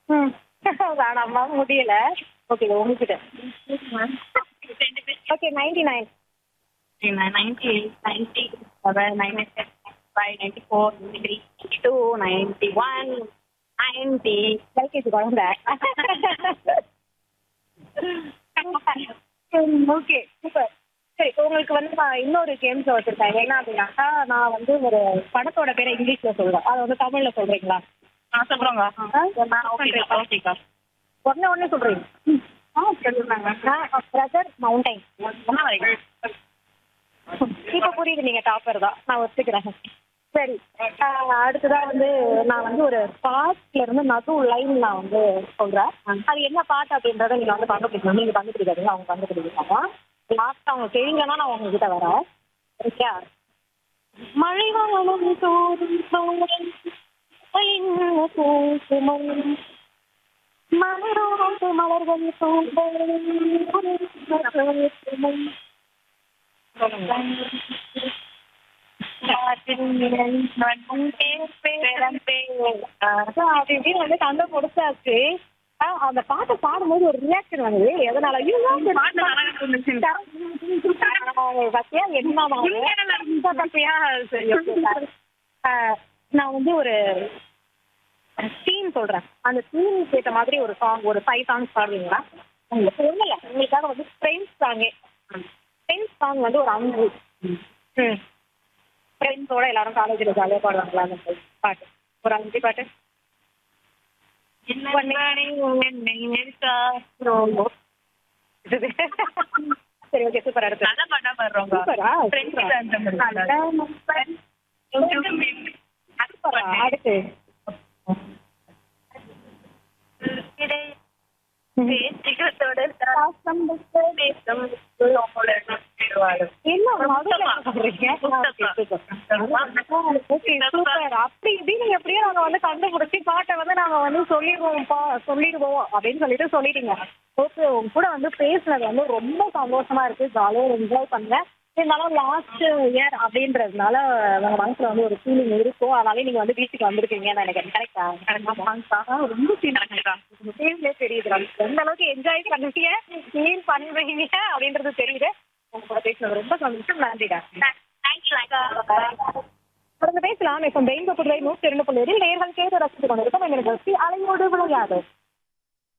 ம் வேணாம்மா முடியல ஓகே உங்ககிட்ட okay ninety nine ninety eight ninety seven ninety five ninety four ninety three ninety two ninety one ninety LKG குழந்தை okay super சரி உங்களுக்கு வந்து நான் இன்னொரு கேம்ஸ் வச்சிருக்கேன் என்ன அப்படின்னாக்கா நான் வந்து ஒரு படத்தோட பேரை இங்கிலீஷ்ல சொல்றேன் அதை வந்து தமிழ்ல சொல்றீங்களா ஆ சொல்கிறோங்க ஆ, ஓகேக்கா ஓகேக்கா உடனே உடனே சொல்றீங்க ஆ சொல்லுறாங்க பிரதர் மவுண்டைன் என்ன வரைக்கும் இப்ப புரியுது நீங்க டாப்பர் தான் நான் ஒத்துக்கிறேன் சரி ஆஹ் அடுத்ததா வந்து நான் வந்து ஒரு பாட்டுல இருந்து நடு லைன் நான் வந்து சொல்றேன் அது என்ன பாட்டு அப்படின்றத நீங்க வந்து கண்டுபிடிக்கணும் நீங்க கண்டுபிடிக்காதீங்க அவங்க கண்டுபிடிக்கிறாங்க லாஸ்ட் அவங்க தெரியுங்கன்னா நான் உங்ககிட்ட வரேன் சரியா மழை வாழும் தோறும் தோறும் என்ன பூசுமோ மலரோடு மலர்கள் தோன்றும் அது இப்படின்னு வந்து கண்ட முடிச்சாச்சு ஆ, அந்த பாட்டை பாடும்போது ஒரு ரியாக்ஷன் வந்தது எதனால ஐயோ, பாட்டு நல்லா இருந்துச்சு. ஆ, பாத்தியா என்னமா இந்த பாத்தியா சரி okay. ஆ, நான் வந்து ஒரு சீன் சொல்றேன் அந்த சீனுக்கு ஏற்ற மாதிரி ஒரு சாங் ஒரு ஃபைவ் சாங்ஸ் பாடுவீங்களா உங்களுக்கு ஒண்ணும் இல்ல உங்களுக்காக வந்து ஃப்ரெண்ட்ஸ் சாங்கே ஃப்ரெண்ட்ஸ் சாங் வந்து ஒரு அஞ்சு ம் ஃப்ரெண்ட்ஸோட எல்லாரும் காலேஜில் ஜாலியாக பாடுவாங்களா அந்த மாதிரி பாட்டு ஒரு அஞ்சு பாட்டு சரி ஓகே சூப்பர் அடுத்து நல்ல பாட்டா பாடுறோங்க சூப்பரா Friends சூப்பரா. அந்த மாதிரி. சூப்பரா அடுத்து என்ன நடுவுல சொல்றீங்க? Okay, super. அப்படி இப்படின்னு எப்படியோ நாங்க வந்து கண்டுபிடிச்சு பாட்டை வந்து நாங்க வந்து சொல்லிடுவோம்ப்பா சொல்லிடுவோம் அப்படின்னு சொல்லிட்டு சொல்லிட்டீங்க ஓகே உங்க கூட வந்து பேசுனது வந்து ரொம்ப சந்தோஷமா இருக்கு ஜாலியா என்ஜாய் பண்ணேன் இருந்தாலும் லாஸ்ட் இயர் அப்படின்றதுனால உங்க மனசுல வந்து ஒரு ஃபீலிங் இருக்கும் அதனால நீங்க வந்து பீச்சுக்கு வந்திருக்கீங்கன்னு நினைக்கிறேன் கரெக்டா ரொம்ப ஃபீல் ஃபீல்லே தெரியுது எந்த அளவுக்கு என்ஜாய் பண்ணுவீங்க ஃபீல் பண்றீங்க அப்படின்றது தெரியுது உங்க கூட பேசுனது ரொம்ப சந்தோஷம் நன்றிடா தொடர்ந்து பேசலாம் இப்போ பெயின் புதுவை நூற்றி இரண்டு புள்ளி நேர்கள் கேட்டு ரசித்துக் கொண்டிருக்கும் எங்களுக்கு அலையோடு விளையாடு